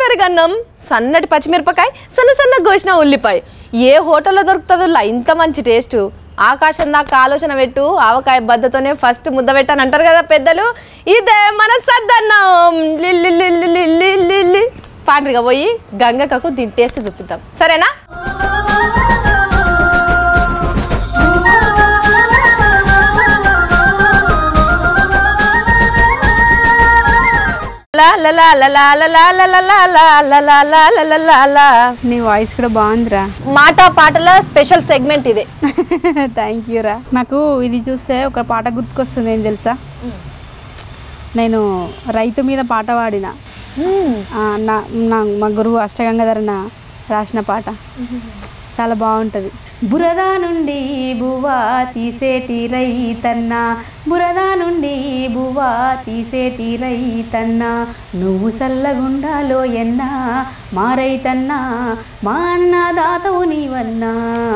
పెరుగన్నం సన్నటి పచ్చిమిరపకాయ సన్న సన్న కోసిన ఉల్లిపాయ ఏ హోటల్లో దొరుకుతుందో ఇంత మంచి టేస్ట్ ఆకాశం దాకా ఆలోచన పెట్టు ఆవకాయ బద్దతోనే ఫస్ట్ ముద్ద పెట్టని అంటారు కదా పెద్దలు ఇదే మన సద్దన్నం లిల్లి లిల్లి లిల్లి లిల్లి పాండ్రిగా పోయి గంగకకు దీని టేస్ట్ చూపిద్దాం సరేనా లా లా లా లా లా లా లా లా లా లా లా లా లా లా లా లా లా. నీ వాయిస్ కూడా బాగుందిరా మాట పాటల స్పెషల్ సెగ్మెంట్ ఇదే థ్యాంక్ యూ రా నాకు ఇది చూస్తే ఒక పాట గుర్తుకొస్తుంది ఏం తెలుసా నేను రైతు మీద పాట పాడిన ఆ, నా నా మా గురువు అష్టగంగాధరన రాసిన పాట చాలా బాగుంటుంది బురద నుండి బువ్వా తీసేటి రైతన్న బురద నుండి బువ్వా తీసేటి రైతన్న నువ్వు సల్లగుండాలో ఎన్నా మా రైతన్నా మా అన్నదాతవు నీవన్నా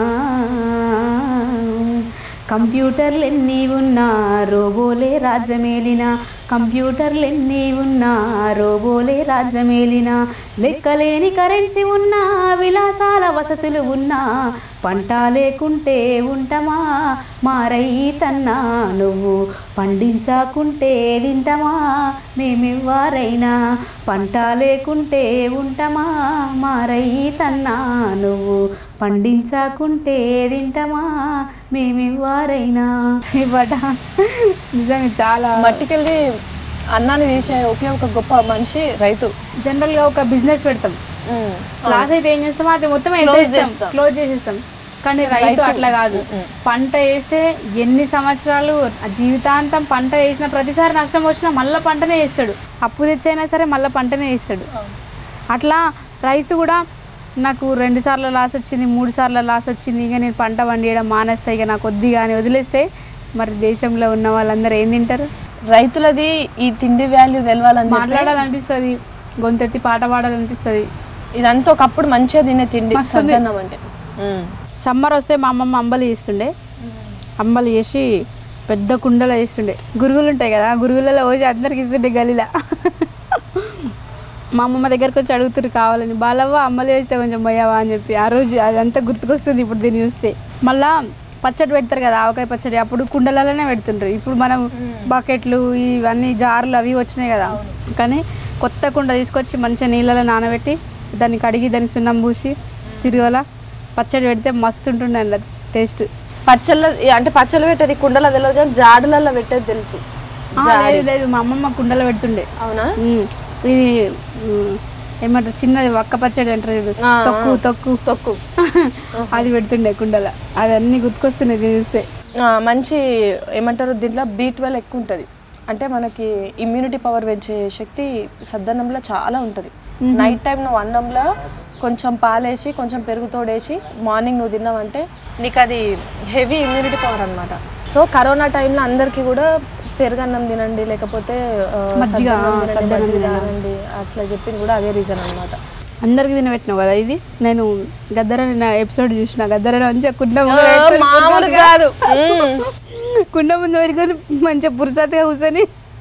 కంప్యూటర్లు ఎన్ని ఉన్నా రోబోలే రాజ్యమేలిన కంప్యూటర్లు ఎన్ని ఉన్నా రోబోలే రాజ్యమేలిన లెక్కలేని కరెన్సీ ఉన్నా విలాసాల వసతులు ఉన్నా పంట లేకుంటే ఉంటమా మా రైతన్నా నువ్వు పండించాకుంటే తింటమా మేమివ్వారైనా పంట లేకుంటే ఉంటమా మా రైతన్నా నువ్వు పండించాకుంటే తింటమా మేమివ్వారైనా ఈ పాట నిజంగా చాలా మట్టికెళ్ళి అన్నాన్ని తీసే ఒకే ఒక గొప్ప మనిషి రైతు జనరల్గా ఒక బిజినెస్ పెడతాం లాస్ అయితే ఏం చేస్తాం అది మొత్తం Close చేస్తాం. క్లోజ్ చేసేస్తాం కానీ రైతు అట్లా కాదు పంట వేస్తే ఎన్ని సంవత్సరాలు ఆ జీవితాంతం పంట వేసిన ప్రతిసారి నష్టం వచ్చినా మళ్ళీ పంటనే వేస్తాడు అప్పు తెచ్చైనా సరే మళ్ళీ పంటనే వేస్తాడు అట్లా రైతు కూడా నాకు రెండు సార్లు లాస్ వచ్చింది మూడు సార్లు లాస్ వచ్చింది ఇక నేను పంట పండియడం మానేస్తా ఇక నాకు వద్ది కానీ వదిలేస్తే మరి దేశంలో ఉన్న వాళ్ళందరూ ఏం తింటారు రైతులది ఈ తిండి వాల్యూ తెలవాలని చెప్పి మాట్లాడాలనిపిస్తుంది గొంతెత్తి పాట పాడాలనిపిస్తుంది ఇదంతా ఒకప్పుడు మంచిగా తినే తిండి మస్తుంది. సద్దన్నం అంటే సమ్మర్ వస్తే మా అమ్మమ్మ అంబలి చేస్తుండే అంబలి చేసి పెద్ద కుండలో చేస్తుండే గురుగులు ఉంటాయి కదా ఆ గురుగులలో పోసి అందరికి ఇస్తుండే గలీలా మా అమ్మమ్మ దగ్గరకు వచ్చి అడుగుతున్నారు కావాలని బాలవ్వ అమ్మలి వేస్తే కొంచెం పోయావా అని చెప్పి ఆ రోజు అదంతా గుర్తుకొస్తుంది ఇప్పుడు దీన్ని చూస్తే మళ్ళా పచ్చడి పెడతారు కదా ఆవకాయ పచ్చడి అప్పుడు కుండలలోనే పెడుతుంటారు ఇప్పుడు మనం బకెట్లు ఇవన్నీ జార్లు అవి వచ్చినాయి కదా కానీ కొత్త కుండ తీసుకొచ్చి మంచిగా నీళ్ళలో నానబెట్టి దాన్ని కడిగి దానికి సున్నం పూసి తిరగల పచ్చడి పెడితే మస్తు ఉంటుండే అందులో టేస్ట్ పచ్చళ్ళ అంటే పచ్చళ్ళు పెట్టేది కుండలో తెలియదు కానీ జాడులలో పెట్టేది తెలుసు లేదు లేదు మా అమ్మమ్మ కుండలో పెడుతుండే అవునా ఉమ్, ఇది ఉమ్, ఏమంటారు చిన్నది వక్క పచ్చడి అంటారు చూడు. ఆ, తొక్కు తొక్కు తొక్కు అది పెడుతుండే కుండల అవన్నీ గుర్తుకొస్తున్నాయి ఇది చూస్తే ఆ, మంచి ఏమంటారు దీంట్లో బీ ట్వెల్వ్ ఎక్కువ ఉంటుంది అంటే మనకి ఇమ్యూనిటీ పవర్ పెంచే శక్తి సద్దన్నంలో చాలా ఉంటుంది నైట్ టైం నువ్వు అన్నంలో కొంచెం పాలేసి కొంచెం పెరుగు తోడేసి మార్నింగ్ నువ్వు తిన్నావంటే నీకు అది హెవీ ఇమ్యూనిటీ పవర్ అన్నమాట సో కరోనా టైంలో అందరికీ కూడా పెరుగన్నం తినండి లేకపోతే ఆ, మజ్జిగ, సద్దన్నం తినండి, సద్దన్నం మజ్జిగ తినండి. తాగండి అట్లా చెప్పింది కూడా అదే రీజన్ అన్నమాట అందరికి తినబెట్టినావు కదా ఇది నేను గద్దర నిన్న ఎపిసోడ్ చూసిన గద్దర మంచిగా కుండ ముందు ఓ, పెట్టుకొని మామూలు పుర్సత్తుగా- కాదు మ్మ్. కుండ ముందు పెట్టుకొని మంచిగా పురుసత్తుగా కూర్చొని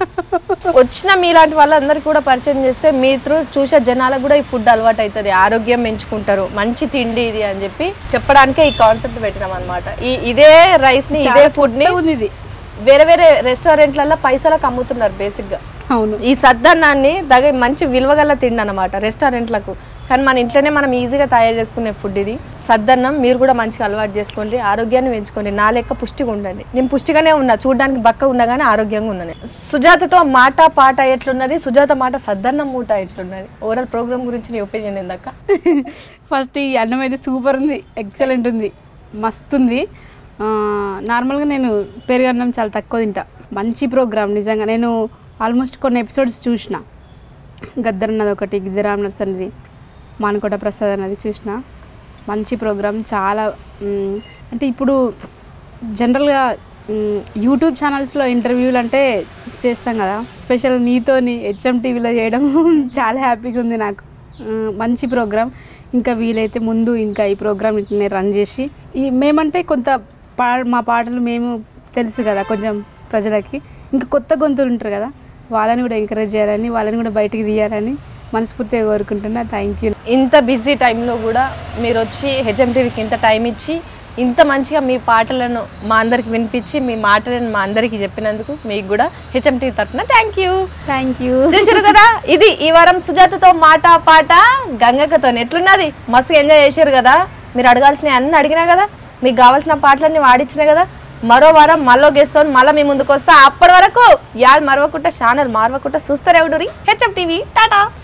వచ్చిన మీలాంటి వాళ్ళందరికీ కూడా పరిచయం చేస్తే మీ త్రూ చూసే జనాలకు కూడా ఈ ఫుడ్ అలవాటు అవుతుంది ఆరోగ్యం పెంచుకుంటారు మంచి తిండి ఇది అని చెప్పి చెప్పడానికే ఈ కాన్సెప్ట్ పెట్టినాం అనమాట ఈ ఇదే రైస్ ని ఇదే ఫుడ్ ని ఉంది ఇది వేరే వేరే రెస్టారెంట్లలో పైసలకు అమ్ముతున్నారు బేసిక్ గా అవును ఈ సద్దన్నాన్ని దగ్గర మంచి విలువగల తిండి అనమాట రెస్టారెంట్లకు కానీ మన ఇంట్లోనే మనం ఈజీగా తయారు చేసుకునే ఫుడ్ ఇది సద్దన్నం మీరు కూడా మంచిగా అలవాటు చేసుకోండి ఆరోగ్యాన్ని పెంచుకోండి నా లెక్క పుష్టిగా ఉండండి నేను పుష్టిగానే ఉన్నా చూడడానికి బక్క ఉన్నా కానీ ఆరోగ్యంగా ఉన్నాను సుజాతతో మాట పాట ఎట్లున్నది సుజాత మాట సద్దన్నం మూట ఎట్లున్నది ఓవరాల్ ప్రోగ్రామ్ గురించి నీ ఒపీనియన్ ఏందక్క ఫస్ట్ ఈ అన్నం అయితే సూపర్ ఉంది ఎక్సలెంట్ ఉంది మస్తు ఉంది ఆ, నార్మల్గా నేను పెరుగు అన్నం చాలా తక్కువ తింటా మంచి ప్రోగ్రామ్ నిజంగా నేను ఆల్మోస్ట్ కొన్ని ఎపిసోడ్స్ చూసిన గద్దర్ అన్నది ఒకటి గిద్దరామ్ నర్స్ అనేది మానకోట ప్రసాద్ అన్నది చూసిన మంచి ప్రోగ్రామ్ చాలా మ్, అంటే ఇప్పుడు జనరల్గా మ్, యూట్యూబ్ ఛానల్స్లో ఇంటర్వ్యూలు అంటే చేస్తాం కదా స్పెషల్ నీతోని హెచ్ఎం టీవీలో చేయడం చాలా హ్యాపీగా ఉంది నాకు ఆ, మంచి ప్రోగ్రామ్ ఇంకా వీలైతే ముందు ఇంకా ఈ ప్రోగ్రామ్ ఇట్లనే రన్ చేసి ఈ మేమంటే కొంత పా మా పాటలు మేము తెలుసు కదా కొంచెం ప్రజలకి ఇంకా కొత్త గొంతులు ఉంటారు కదా వాళ్ళని కూడా ఎంకరేజ్ చేయాలని వాళ్ళని కూడా బయటికి తీయాలని మనస్ఫూర్తిగా కోరుకుంటున్నా థ్యాంక్ యూ ఇంత బిజీ టైంలో కూడా మీరు వచ్చి హెచ్ఎం టీవీకి ఇంత టైం ఇచ్చి ఇంత మంచిగా మీ పాటలను మా అందరికి వినిపించి మీ మాటలను మా అందరికి చెప్పినందుకు మీకు కూడా హెచ్ఎం టీవీ తరఫున థ్యాంక్ యూ థ్యాంక్ యూ చూసారు కదా ఇది ఈ వారం సుజాతతో మాట పాట గంగక్కతో ఎట్లున్నది మస్తు ఎంజాయ్ చేశారు కదా మీరు అడగాల్సిన అన్ని అడిగినా కదా మీకు కావాల్సిన పాటలన్నీ వాడిచ్చినా కదా మరో వారం మళ్ళీ గెస్తాను మళ్ళీ మీ ముందుకు వస్తా అప్పటి వరకు యాద్ మరవకుండా ఛానల్ మారవకుండా చూస్తారే ఉండురి హెచ్ఎం టీవీ టాటా